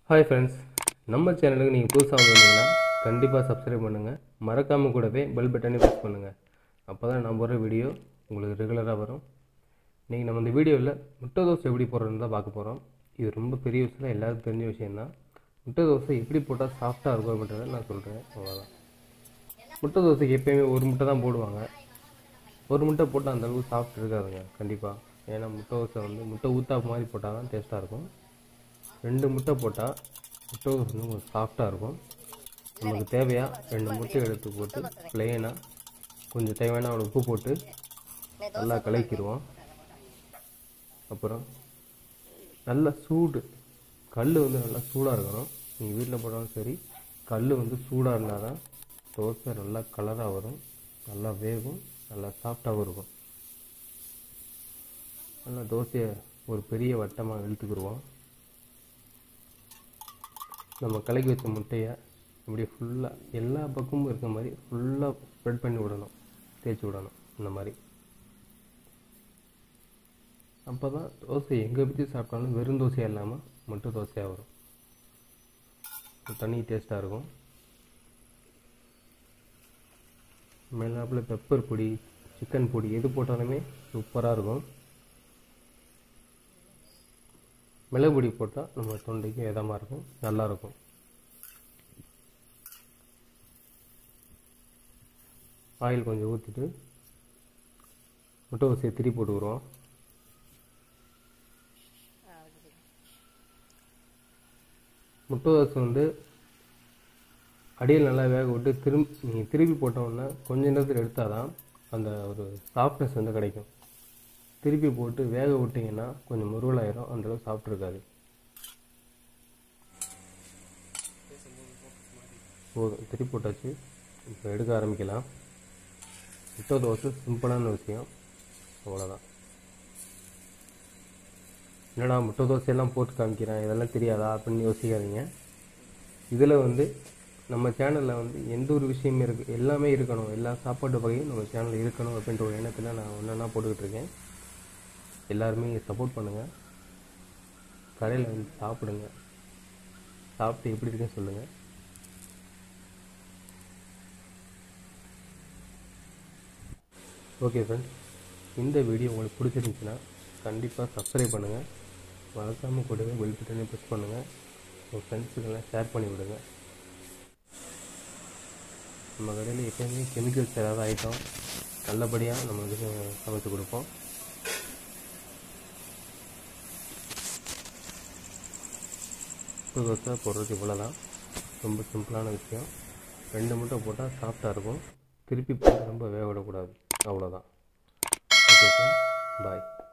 hi friends நம்ம சேனலுக்கு நீங்கள் புதுசாக வந்திருந்தீங்கன்னா கண்டிப்பாக சப்ஸ்கிரைப் பண்ணுங்கள் மறக்காமல் கூடவே பெல் பட்டனை ப்ரெஸ் பண்ணுங்கள் அப்போ தான் நான் போடுற வீடியோ உங்களுக்கு ரெகுலராக வரும் இன்றைக்கி நம்ம இந்த வீடியோவில் முட்டை தோசை எப்படி போடுறதுன்னு தான் பார்க்க போகிறோம் இது ரொம்ப பெரிய விஷயம் எல்லாருக்கும் தெரிஞ்ச விஷயந்தான் முட்டை தோசை எப்படி போட்டால் சாஃப்டாக இருக்கும் அப்படின்றத நான் சொல்கிறேன் அவ்வளோதான் முட்டை தோசைக்கு எப்பயுமே ஒரு முட்டை தான் போடுவாங்க ஒரு முட்டை போட்டால் அந்த அளவுக்கு சாஃப்ட் இருக்காதுங்க கண்டிப்பாக ஏன்னா முட்டை தோசை வந்து முட்டை ஊத்தாப்பு மாதிரி போட்டால் தான் டேஸ்ட்டாக இருக்கும் ரெண்டு முட்டை போட்டால் முட்டை தோசை வந்து கொஞ்சம் சாஃப்டாக இருக்கும் நமக்கு தேவையாக ரெண்டு முட்டை எடுத்து போட்டு ப்ளெயினாக கொஞ்சம் தேவையான அவ்வளோ உப்பு போட்டு நல்லா கலக்கிடுவோம் அப்புறம் நல்ல சூடு கல் வந்து நல்லா சூடாக இருக்கணும் நீங்கள் வீட்டில் போட்டாலும் சரி கல் வந்து சூடாக இருந்தால் தான் தோசை நல்லா கலராக வரும் நல்லா வேகும் நல்லா சாஃப்டாகவும் இருக்கும் நல்லா தோசையை ஒரு பெரிய வட்டமாக இழுத்துக்கிடுவோம் நம்ம கலக்கி வச்ச முட்டையை இப்படி ஃபுல்லாக எல்லா பக்கமும் இருக்க மாதிரி ஃபுல்லாக ஸ்ப்ரெட் பண்ணி விடணும் தேய்ச்சி விடணும் இந்த மாதிரி அப்போ தான் தோசை எங்கே வச்சு சாப்பிட்டாலும் வெறும் தோசையாக இல்லாமல் முட்டை தோசையாக வரும் தனி டேஸ்ட்டாக இருக்கும் மேலாப்பில் பெப்பர் பொடி சிக்கன் பொடி எது போட்டாலுமே சூப்பராக இருக்கும் மிளகு பொடி போட்டால் நம்ம தொண்டைக்கு இதமாக இருக்கும் நல்லாயிருக்கும் ஆயில் கொஞ்சம் ஊற்றிட்டு முட்டை வசதியை திரி போட்டுக்கிறோம் முட்டை தோசை வந்து அடியில் நல்லா வேக விட்டு திரும்பி நீங்கள் திருப்பி போட்டோன்னா கொஞ்ச நேரத்தில் எடுத்தால் தான் அந்த ஒரு சாஃப்ட்னஸ் வந்து கிடைக்கும் திருப்பி போட்டு வேக விட்டிங்கன்னா கொஞ்சம் முருவலாயிரும் அந்தளவுக்கு சாஃப்ட் இருக்காது போதும் திருப்பி போட்டாச்சு இப்போ எடுக்க ஆரம்பிக்கலாம் முட்டை தோசை சிம்பிளான விஷயம் அவ்வளோதான் என்னடா முட்டை தோசையெல்லாம் போட்டு காமிக்கிறேன் இதெல்லாம் தெரியாதா அப்படின்னு யோசிக்காதீங்க இதில் வந்து நம்ம சேனலில் வந்து எந்த ஒரு விஷயமே இருக்குது எல்லாமே இருக்கணும் எல்லா சாப்பாட்டு வகையும் நம்ம சேனலில் இருக்கணும் அப்படின்ற ஒரு எண்ணத்தில் நான் ஒன்றா போட்டுக்கிட்டு இருக்கேன் எல்லாருமே சப்போர்ட் பண்ணுங்கள் கடையில் வந்து சாப்பிடுங்க சாப்பிட்டு எப்படி இருக்குன்னு சொல்லுங்கள் ஓகே ஃப்ரெண்ட்ஸ் இந்த வீடியோ உங்களுக்கு பிடிச்சிருந்துச்சுன்னா கண்டிப்பாக சப்ஸ்கிரைப் பண்ணுங்கள் மறக்காமல் கூடவே பெல் பட்டனை ப்ரெஸ் பண்ணுங்கள் உங்கள் ஃப்ரெண்ட்ஸுக்கெல்லாம் ஷேர் பண்ணி விடுங்க நம்ம கடையில் எப்போயுமே கெமிக்கல்ஸ் ஏதாவது ஐட்டம் நல்லபடியாக நம்மளுக்கு சமைச்சு கொடுப்போம் தோசை போடுறது இவ்வளோ தான் ரொம்ப சிம்பிளான விஷயம் ரெண்டு முட்டை போட்டால் சாஃப்டாக இருக்கும் திருப்பி போட்டு ரொம்ப வேக விடக்கூடாது அவ்வளோதான் ஓகே சார் பாய்